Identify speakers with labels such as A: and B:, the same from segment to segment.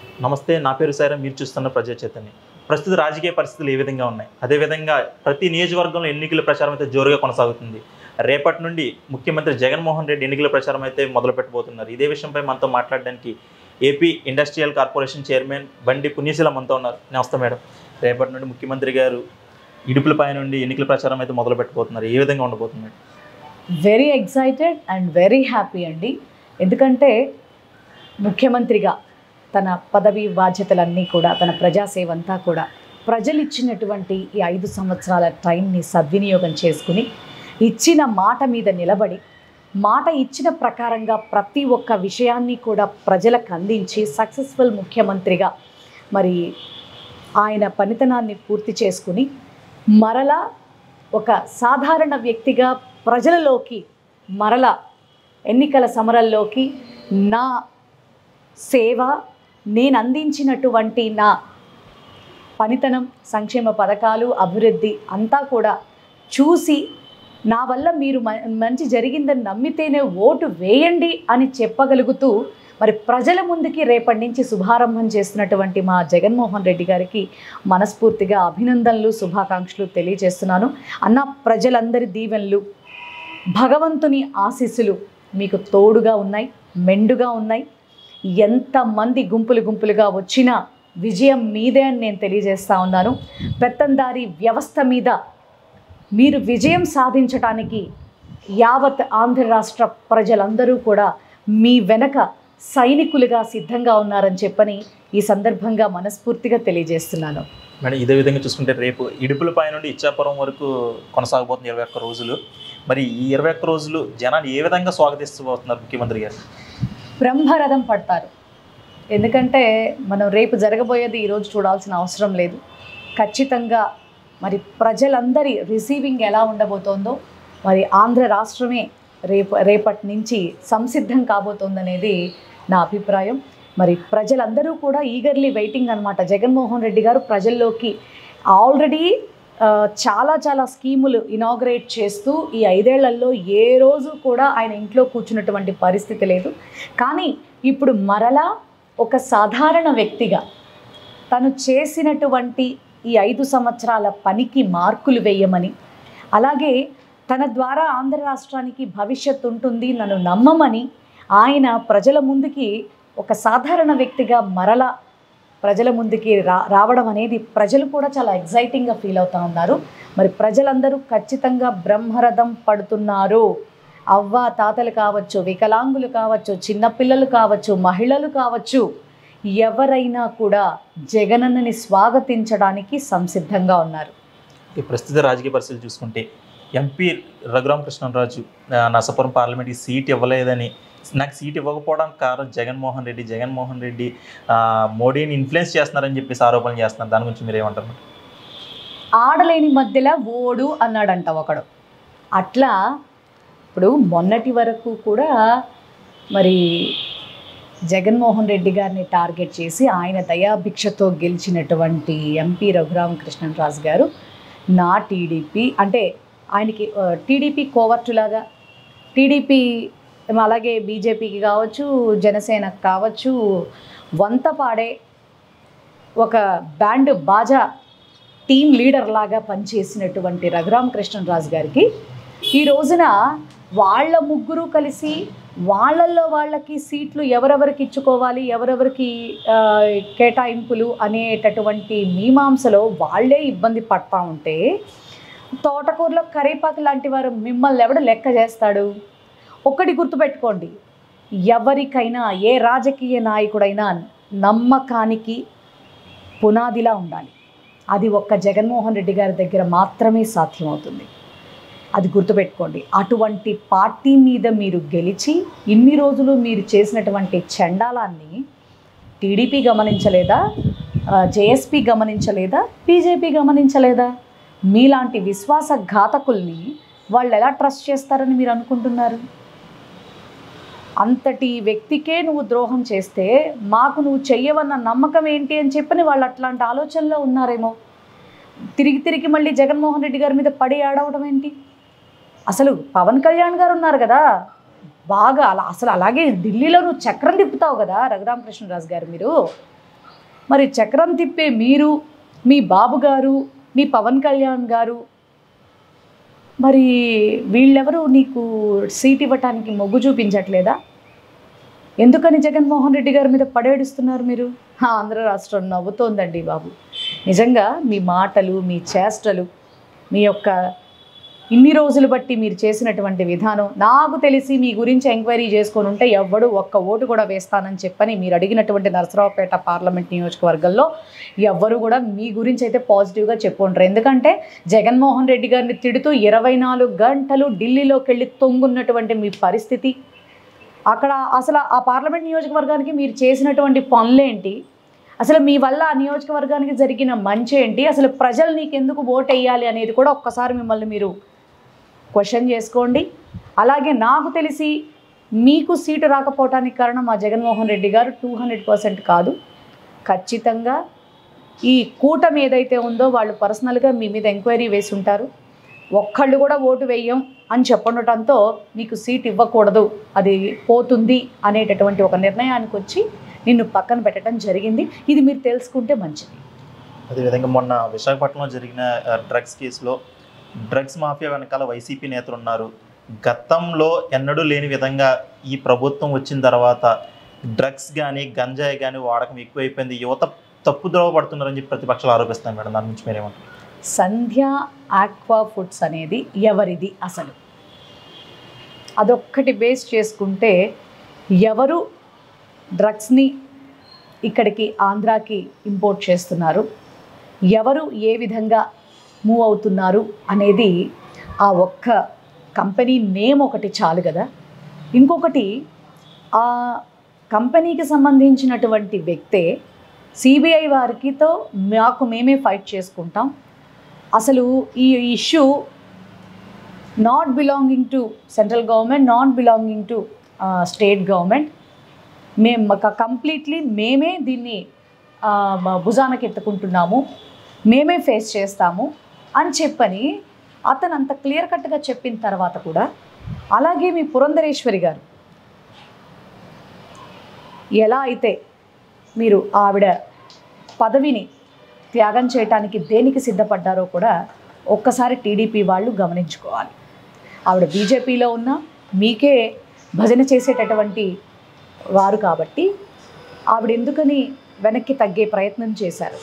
A: నమస్తే నా పేరు సారా మీరు చూస్తున్న ప్రజా చైతన్య ప్రస్తుత రాజకీయ పరిస్థితులు ఏ విధంగా ఉన్నాయి అదేవిధంగా ప్రతి నియోజకవర్గంలో ఎన్నికల ప్రచారం అయితే జోరుగా కొనసాగుతుంది రేపటి నుండి ముఖ్యమంత్రి జగన్మోహన్ రెడ్డి ఎన్నికల ప్రచారం అయితే మొదలు పెట్టబోతున్నారు ఇదే విషయంపై మనతో మాట్లాడడానికి ఏపీ ఇండస్ట్రియల్ కార్పొరేషన్ చైర్మన్ బండి పుణ్యశీల మనతో ఉన్నారు నమస్తే మేడం రేపటి నుండి ముఖ్యమంత్రి గారు ఇడుపులపై నుండి ఎన్నికల ప్రచారం అయితే మొదలు పెట్టబోతున్నారు ఏ విధంగా ఉండబోతుంది madam
B: very excited and very happy అండి ఎందుకంటే ముఖ్యమంత్రిగా తన పదవి బాధ్యతలన్నీ కూడా తన ప్రజాసేవ అంతా కూడా ప్రజలు ఇచ్చినటువంటి ఈ ఐదు సంవత్సరాల టైంని సద్వినియోగం చేసుకుని ఇచ్చిన మాట మీద నిలబడి మాట ఇచ్చిన ప్రకారంగా ప్రతి ఒక్క విషయాన్ని కూడా ప్రజలకు అందించి సక్సెస్ఫుల్ ముఖ్యమంత్రిగా మరి ఆయన పనితనాన్ని పూర్తి చేసుకుని మరలా ఒక సాధారణ వ్యక్తిగా ప్రజలలోకి మరల ఎన్నికల సమరంలోకి నా సేవ నేను అందించినటువంటి నా పనితనం సంక్షేమ పథకాలు అభివృద్ధి అంతా కూడా చూసి నా వల్ల మీరు మ- మంచి జరిగిందని నమ్మితేనే ఓటు వేయండి అని చెప్పగలుగుతూ మరి ప్రజల ముందుకి రేపటి నుంచి శుభారంభం చేస్తున్నటువంటి మా జగన్మోహన్ రెడ్డి గారికి మనస్ఫూర్తిగా అభినందనలు శుభాకాంక్షలు తెలియజేస్తున్నాను అన్న ప్రజలందరి దీవెనలు భగవంతుని ఆశీస్సులు మీకు తోడుగా ఉన్నాయి మెండుగా ఉన్నాయి ఎంతమంది గుంపులు గుంపులుగా వచ్చినా విజయం మీదే అని నేను తెలియజేస్తా ఉన్నాను పెత్తందారి వ్యవస్థ మీద మీరు విజయం సాధించడానికి యావత్ ఆంధ్ర రాష్ట్ర ప్రజలందరూ కూడా మీ వెనక సైనికులుగా సిద్ధంగా ఉన్నారని చెప్పని ఈ సందర్భంగా మనస్ఫూర్తిగా తెలియజేస్తున్నాను
A: మేడం ఇదే విధంగా చూసుకుంటే రేపు ఇడుపులపై నుండి ఇచ్చాపురం వరకు కొనసాగబోతుంది ఇరవై ఒక్క రోజులు మరి ఈ ఇరవై ఒక్క రోజులు జనాలు ఏ విధంగా స్వాగతిస్తూ పోతున్నారు ముఖ్యమంత్రి గారు
B: బ్రహ్మరథం పడతారు ఎందుకంటే మనం రేపు జరగబోయేది ఈరోజు చూడాల్సిన అవసరం లేదు ఖచ్చితంగా మరి ప్రజలందరి రిసీవింగ్ ఎలా ఉండబోతోందో మరి ఆంధ్ర రాష్ట్రమే రేపు రేపటి నుంచి సంసిద్ధం కాబోతోందనేది నా అభిప్రాయం మరి ప్రజలందరూ కూడా ఈగర్లీ వెయిటింగ్ అనమాట జగన్మోహన్ రెడ్డి గారు ప్రజల్లోకి ఆల్రెడీ ఆ, చాలా చాలా స్కీములు ఇనాగ్రేట్ చేస్తూ ఈ ఐదేళ్లలో ఏ రోజు కూడా ఆయన ఇంట్లో కూర్చున్నటువంటి పరిస్థితి లేదు కానీ ఇప్పుడు మరలా ఒక సాధారణ వ్యక్తిగా తను చేసినటువంటి ఈ ఐదు సంవత్సరాల పనికి మార్కులు వేయమని అలాగే తన ద్వారా ఆంధ్ర రాష్ట్రానికి భవిష్యత్తు ఉంటుంది నన్ను నమ్మమని ఆయన ప్రజల ముందుకి ఒక సాధారణ వ్యక్తిగా మరలా ప్రజల ముందుకి రా రావడం అనేది ప్రజలు కూడా చాలా ఎగ్జైటింగ్గా ఫీల్ అవుతా ఉన్నారు మరి ప్రజలందరూ ఖచ్చితంగా బ్రహ్మరథం పడుతున్నారు అవ్వ తాతలు కావచ్చు వికలాంగులు కావచ్చు చిన్నపిల్లలు కావచ్చు మహిళలు కావచ్చు ఎవరైనా కూడా జగనన్నని స్వాగతించడానికి సంసిద్ధంగా ఉన్నారు
A: ఈ ప్రస్తుత రాజకీయ పరిస్థితులు చూసుకుంటే ఎంపీ రఘురామకృష్ణరాజు ఆ, నరసాపురం పార్లమెంట్కి సీట్ ఇవ్వలేదని నాకు సీట్ ఇవ్వకపోవడానికి కారణం జగన్మోహన్ రెడ్డి జగన్మోహన్ రెడ్డి ఆ, మోడీని ఇన్ఫ్లుయెన్స్ చేస్తున్నారని చెప్పేసి ఆరోపణలు చేస్తున్నారు దాని గురించి మీరు ఏమంటారు
B: ఆడలేని మధ్యలో ఓడు అన్నాడంట ఒకడు అట్లా ఇప్పుడు మొన్నటి వరకు కూడా మరి జగన్మోహన్ రెడ్డి గారిని టార్గెట్ చేసి ఆయన దయాభిక్షతో గెలిచినటువంటి ఎంపీ రఘురామకృష్ణరాజు గారు నా టీడీపీ అంటే ఆయనకి ఆ, టీడీపీ కోవర్టులాగా టీడీపీ అలాగే బీజేపీకి కావచ్చు జనసేనకు కావచ్చు వంత పాడే ఒక బ్యాండ్ బాజా టీం లీడర్ లాగా పనిచేసినటువంటి రఘురామకృష్ణరాజు గారికి ఈ రోజున వాళ్ళ ముగ్గురు కలిసి వాళ్ళల్లో వాళ్ళకి సీట్లు ఎవరెవరికి ఇచ్చుకోవాలి ఎవరెవరికి ఆ, కేటాయింపులు అనేటటువంటి మీమాంసలో వాళ్ళే ఇబ్బంది పడతా ఉంటే తోటకూరలో కరేపాకు లాంటి వారు మిమ్మల్ని ఎవడు లెక్క చేస్తాడు ఒక్కటి గుర్తుపెట్టుకోండి ఎవరికైనా ఏ రాజకీయ నాయకుడైనా నమ్మకానికి పునాదిలా ఉండాలి అది ఒక్క జగన్మోహన్ రెడ్డి గారి దగ్గర మాత్రమే సాధ్యమవుతుంది అది గుర్తుపెట్టుకోండి అటువంటి పార్టీ మీద మీరు గెలిచి ఇన్ని రోజులు మీరు చేసినటువంటి చండాలాన్ని టీడీపీ గమనించలేదా జేఎస్పీ గమనించలేదా బీజేపీ గమనించలేదా మీలాంటి విశ్వాసఘాతకుల్ని వాళ్ళు ఎలా ట్రస్ట్ చేస్తారని మీరు అనుకుంటున్నారు అంతటి వ్యక్తికే నువ్వు ద్రోహం చేస్తే మాకు నువ్వు చెయ్యవన్న నమ్మకం ఏంటి అని చెప్పని వాళ్ళు అట్లాంటి ఆలోచనలో ఉన్నారేమో తిరిగి తిరిగి మళ్ళీ జగన్మోహన్ రెడ్డి గారి మీద పడి ఆడవడం ఏంటి అసలు పవన్ కళ్యాణ్ గారు ఉన్నారు కదా బాగా అలా అసలు అలాగే ఢిల్లీలో నువ్వు చక్రం తిప్పుతావు కదా రఘురామకృష్ణరాజు గారు మీరు మరి చక్రం తిప్పే మీరు మీ బాబు గారు మీ పవన్ కళ్యాణ్ గారు మరి వీళ్ళెవరు నీకు సీట్ ఇవ్వటానికి మొగ్గు చూపించట్లేదా ఎందుకని జగన్మోహన్ రెడ్డి గారి మీద పడేడుస్తున్నారు మీరు హా, ఆంధ్ర రాష్ట్రం నవ్వుతోందండి బాబు నిజంగా మీ మాటలు మీ చేష్టలు మీ యొక్క ఇన్ని రోజులు బట్టి మీరు చేసినటువంటి విధానం నాకు తెలిసి మీ గురించి ఎంక్వైరీ చేసుకొని ఉంటే ఎవ్వడు ఒక్క ఓటు కూడా వేస్తానని చెప్పని మీరు అడిగినటువంటి నరసరావుపేట పార్లమెంట్ నియోజకవర్గంలో ఎవ్వరు కూడా మీ గురించి అయితే పాజిటివ్గా చెప్పుంటారు ఎందుకంటే జగన్మోహన్ రెడ్డి గారిని తిడుతూ ఇరవై నాలుగు గంటలు ఢిల్లీలోకి వెళ్ళి తొంగున్నటువంటి మీ పరిస్థితి అక్కడ అసలు ఆ పార్లమెంట్ నియోజకవర్గానికి మీరు చేసినటువంటి పనులేంటి అసలు మీ వల్ల ఆ నియోజకవర్గానికి జరిగిన మంచి ఏంటి అసలు ప్రజలు నీకు ఎందుకు ఓట్ వేయాలి అనేది కూడా ఒక్కసారి మిమ్మల్ని మీరు క్వశ్చన్ చేసుకోండి అలాగే నాకు తెలిసి మీకు సీటు రాకపోవటానికి కారణం మా జగన్మోహన్ రెడ్డి గారు టూ హండ్రెడ్ పర్సెంట్ కాదు ఖచ్చితంగా ఈ కూటమి ఏదైతే ఉందో వాళ్ళు పర్సనల్గా మీ మీద ఎంక్వైరీ వేసి ఉంటారు ఒక్కళ్ళు కూడా ఓటు వేయం అని చెప్పడటంతో మీకు సీట్ ఇవ్వకూడదు అది పోతుంది అనేటటువంటి ఒక నిర్ణయానికి వచ్చి నిన్ను పక్కన పెట్టడం జరిగింది ఇది మీరు తెలుసుకుంటే మంచిది
A: అదేవిధంగా మొన్న విశాఖపట్నంలో జరిగిన ఆ, డ్రగ్స్ కేసులో డ్రగ్స్ మాఫియా వెనకాల వైసీపీ నేతలు ఉన్నారు గతంలో ఎన్నడూ లేని విధంగా ఈ ప్రభుత్వం వచ్చిన తర్వాత డ్రగ్స్ కానీ గంజాయి కానీ వాడకం ఎక్కువైపోయింది యువత తప్పుద్రోవ పడుతున్నారని చెప్పి ప్రతిపక్షాలు ఆరోపిస్తున్నాయి మేడం దాని నుంచి మీరేమంటారు
B: సంధ్య ఆక్వా ఫుడ్స్ అనేది ఎవరిది అసలు అదొక్కటి బేస్ చేసుకుంటే ఎవరు డ్రగ్స్ని ఇక్కడికి ఆంధ్రాకి ఇంపోర్ట్ చేస్తున్నారు ఎవరు ఏ విధంగా మూవ్ అవుతున్నారు అనేది ఆ ఒక్క కంపెనీ నేమ్ ఒకటి చాలు కదా ఇంకొకటి ఆ కంపెనీకి సంబంధించినటువంటి వ్యక్తే సిబిఐ వారికితో మాకు మేమే ఫైట్ చేసుకుంటాం అసలు ఈ issue not belonging to central government not belonging to state government మేము కంప్లీట్లీ మేమే దీన్ని ఆ, మ- భుజానకి ఎత్తుకుంటున్నాము మేమే ఫేస్ చేస్తాము అని చెప్పని అతను అంత క్లియర్ కట్గా చెప్పిన తర్వాత కూడా అలాగే మీ పురంధరేశ్వరి గారు ఎలా అయితే మీరు ఆవిడ పదవిని త్యాగం చేయటానికి దేనికి సిద్ధపడ్డారో కూడా ఒక్కసారి టీడీపీ వాళ్ళు గమనించుకోవాలి ఆవిడ బీజేపీలో ఉన్న మీకే భజన చేసేటటువంటి వారు కాబట్టి ఆవిడ ఎందుకని వెనక్కి తగ్గే ప్రయత్నం చేశారు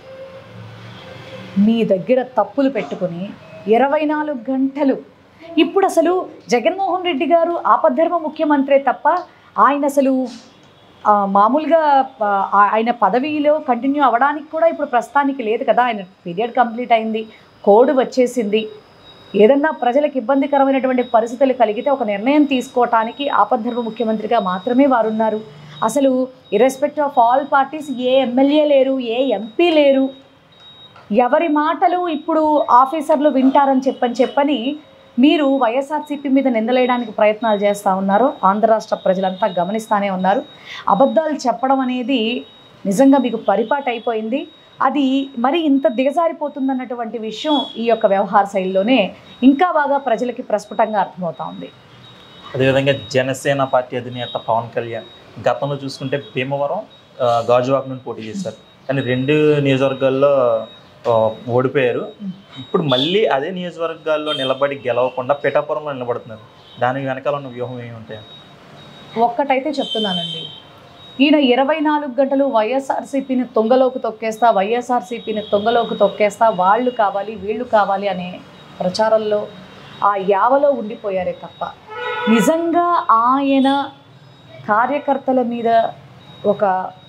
B: మీ దగ్గర తప్పులు పెట్టుకొని ఇరవై నాలుగు గంటలు ఇప్పుడు అసలు జగన్మోహన్ రెడ్డి గారు ఆపద్ధర్మ ముఖ్యమంత్రే తప్ప ఆయన అసలు ఆ, మామూలుగా ఆ, ఆయన పదవిలో కంటిన్యూ అవ్వడానికి కూడా ఇప్పుడు ప్రస్తుతానికి లేదు కదా ఆయన పీరియడ్ కంప్లీట్ అయింది కోడ్ వచ్చేసింది ఏదన్నా ప్రజలకు ఇబ్బందికరమైనటువంటి పరిస్థితులు కలిగితే ఒక నిర్ణయం తీసుకోవటానికి ఆపద్ధర్మ ముఖ్యమంత్రిగా మాత్రమే వారు ఉన్నారు అసలు ఇర్రెస్పెక్ట్ ఆఫ్ ఆల్ పార్టీస్ ఏ ఎమ్మెల్యే లేరు ఏ ఎంపీ లేరు ఎవరి మాటలు ఇప్పుడు ఆఫీసర్లు వింటారని చెప్పని చెప్పని మీరు వైఎస్ఆర్సీపీ మీద నిందలేయడానికి ప్రయత్నాలు చేస్తూ ఉన్నారు ఆంధ్ర రాష్ట్ర ప్రజలంతా గమనిస్తానే ఉన్నారు అబద్ధాలు చెప్పడం అనేది నిజంగా మీకు పరిపాటు అయిపోయింది అది మరి ఇంత దిగజారిపోతుందన్నటువంటి విషయం ఈ యొక్క వ్యవహార శైలిలోనే ఇంకా బాగా ప్రజలకి ప్రస్ఫుటంగా అర్థమవుతా ఉంది
A: అదేవిధంగా జనసేన పార్టీ అధినేత పవన్ కళ్యాణ్ గతంలో చూసుకుంటే భీమవరం ఆ, గాజువాక నుండి పోటీ చేశారు కానీ రెండు నియోజకవర్గాల్లో ఆ, ఓడిపోయారు ఇప్పుడు మళ్ళీ అదే నియోజకవర్గాల్లో నిలబడి గెలవకుండా పిఠాపురంలో నిలబడుతున్నారు దానికి వెనకాల ఉన్న వ్యూహం ఏమి ఉంటాయి
B: ఒక్కటైతే చెప్తున్నానండి ఈయన ఇరవై నాలుగు గంటలు వైఎస్ఆర్సీపీని తొంగలోకి తొక్కేస్తా వైఎస్ఆర్సీపీని తొంగలోకి తొక్కేస్తా వాళ్ళు కావాలి వీళ్ళు కావాలి అనే ప్రచారంలో ఆ యావలో ఉండిపోయారే తప్ప నిజంగా ఆయన కార్యకర్తల మీద ఒక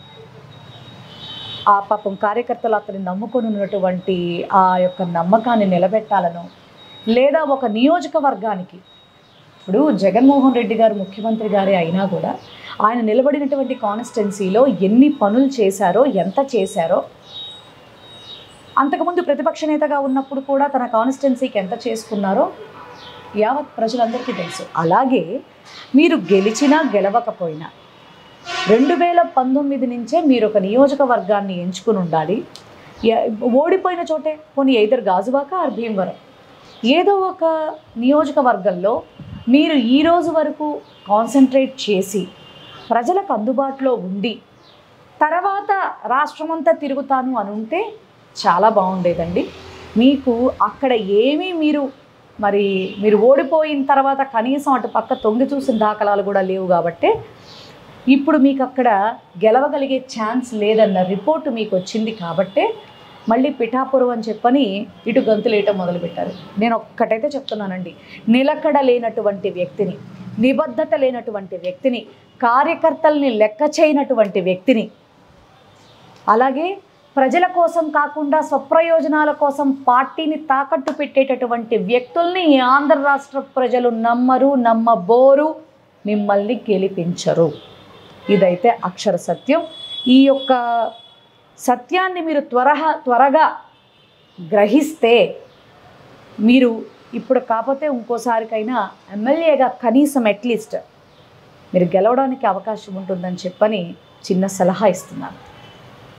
B: ఆ పాపం కార్యకర్తలు అతని నమ్ముకొని ఉన్నటువంటి ఆ యొక్క నమ్మకాన్ని నిలబెట్టాలను లేదా ఒక నియోజకవర్గానికి ఇప్పుడు జగన్మోహన్ రెడ్డి గారు ముఖ్యమంత్రి గారే అయినా కూడా ఆయన నిలబడినటువంటి కాన్స్టిట్యున్సీలో ఎన్ని పనులు చేశారో ఎంత చేశారో అంతకుముందు ప్రతిపక్ష నేతగా ఉన్నప్పుడు కూడా తన కాన్స్టిట్యున్సీకి ఎంత చేసుకున్నారో యావత్ ప్రజలందరికీ తెలుసు అలాగే మీరు గెలిచినా గెలవకపోయినా రెండు వేల పంతొమ్మిది నుంచే మీరు ఒక నియోజకవర్గాన్ని ఎంచుకుని ఉండాలి ఎ- ఓడిపోయిన చోటే పోనీ ఎయిదర్ గాజువాక ఆర్ భీమవరం ఏదో ఒక నియోజకవర్గంలో మీరు ఈ రోజు వరకు కాన్సన్ట్రేట్ చేసి ప్రజలకు అందుబాటులో ఉండి తర్వాత రాష్ట్రమంతా తిరుగుతాను అని ఉంటే చాలా బాగుండేదండి మీకు అక్కడ ఏమీ మీరు మరి మీరు ఓడిపోయిన తర్వాత కనీసం అటు పక్క తొంగి చూసిన దాఖలాలు కూడా లేవు కాబట్టి ఇప్పుడు మీకు అక్కడ గెలవగలిగే ఛాన్స్ లేదన్న రిపోర్టు మీకు వచ్చింది కాబట్టే మళ్ళీ పిఠాపురం అని చెప్పని ఇటు గంతులేయటం మొదలుపెట్టారు నేను ఒక్కటైతే చెప్తున్నానండి నిలకడ లేనటువంటి వ్యక్తిని నిబద్ధత లేనటువంటి వ్యక్తిని కార్యకర్తల్ని లెక్క చేయనటువంటి వ్యక్తిని అలాగే ప్రజల కోసం కాకుండా స్వప్రయోజనాల కోసం పార్టీని తాకట్టు పెట్టేటటువంటి వ్యక్తుల్ని ఈ ఆంధ్ర రాష్ట్ర ప్రజలు నమ్మరు నమ్మబోరు మిమ్మల్ని గెలిపించరు ఇదైతే అక్షర సత్యం ఈ యొక్క సత్యాన్ని మీరు త్వరగా త్వరగా గ్రహిస్తే మీరు ఇప్పుడు కాకపోతే ఇంకోసారికైనా ఎమ్మెల్యేగా కనీసం అట్లీస్ట్ మీరు గెలవడానికి అవకాశం ఉంటుందని చెప్పని చిన్న సలహా ఇస్తున్నాను